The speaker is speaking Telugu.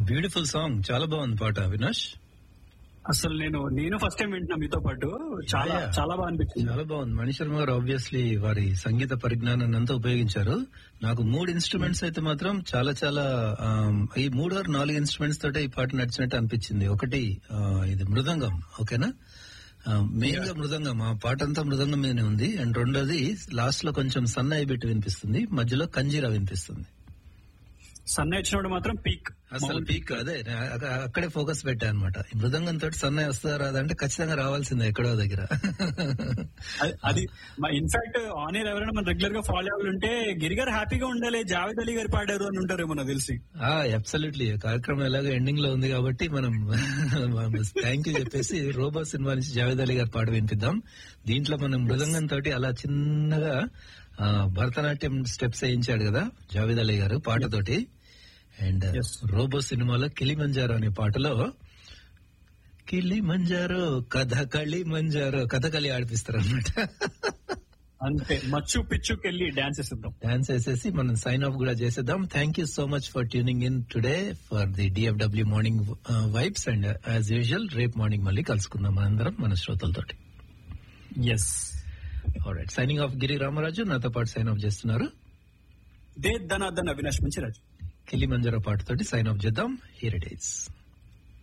బ్యూటిఫుల్ సాంగ్ చాలా బాగుంది పాట అవినాష్ అసలు నేను నేను ఫస్ట్ టైం వింటున్నా మీతో పాటు చాలా Yeah. చాలా బాగా అనిపించింది చాలా బాగుంది మణిశర్మ గారు ఆబ్వియస్లీ వారి సంగీత పరిజ్ఞానాన్ని అంతా ఉపయోగించారు నాకు మూడు ఇన్స్ట్రుమెంట్స్ అయితే మాత్రం చాలా చాలా ఆమ్, ఈ మూడు ఆరు నాలుగు ఇన్స్ట్రుమెంట్స్ తోటే ఈ పాట నడిచినట్టు అనిపించింది ఒకటి ఆ, ఇది మృదంగం ఓకేనా మెయిన్ గా మృదంగం ఆ పాట అంతా మృదంగం మీదనే ఉంది అండ్ రెండోది లాస్ట్ లో కొంచెం సన్నాయి బిట్ వినిపిస్తుంది మధ్యలో కంజీరా వినిపిస్తుంది సన్న ఇచ్చినప్పుడు మాత్రం పీక్ అసలు పీక్ అదే నే- అక్క- అక్కడే ఫోకస్ పెట్టా అనమాట మృదంగం తోటి సన్నాయి వస్తుందా రాదా అంటే ఖచ్చితంగా రావాల్సిందే ఎక్కడో దగ్గర అది ఇన్ఫాక్ట్ ఆన్ ఎయిర్ ఎవరైనా మన రెగ్యులర్ గా ఫాలో అవ్వాలంటే గిరి గారు హ్యాపీగా ఉండాలి జావేద్ అలీ గారు పాడారు అని ఉంటారేమో నాకు తెలిసి అబ్సల్యూట్లీ కార్యక్రమం ఎలాగో ఎండింగ్ లో ఉంది కాబట్టి మనం థ్యాంక్ యూ చెప్పేసి రోబో సినిమా నుంచి జావేద్ అలీ గారి పాట వినిపిద్దాం దీంట్లో మనం మృదంగం తోటి అలా చిన్నగా ఆ, భరతనాట్యం స్టెప్స్ వేయించాడు కదా జావేద్ అలీ గారు పాటతోటి అండ్ Yes. రోబో సినిమాలో కిలిమంజారో అనే పాటలో కిలి మంజారో కథకళి మంజారో కథకళి ఆడిపిస్తారు అనమాట అంతే మచ్చు పిచ్చుకెళ్ళి డాన్స్ చేసిద్దాం డాన్స్ వేసేసి మనం సైన్ ఆఫ్ కూడా చేసేద్దాం thank you so much for tuning in today for the DFW morning vibes and as usual రేపు మార్నింగ్ మళ్ళీ కలుసుకుందాం మనందరం మన శ్రోతలతోటి yes right signing off Giri Ramaraju నాతో పాటు సైన్ ఆఫ్ చేస్తున్నారు దే ధనార్దన్ అవినాష్ మంచి రాజు కిలిమంజరో పాటతోటి సైన్ ఆఫ్ చేద్దాం హియర్ ఇట్ ఈస్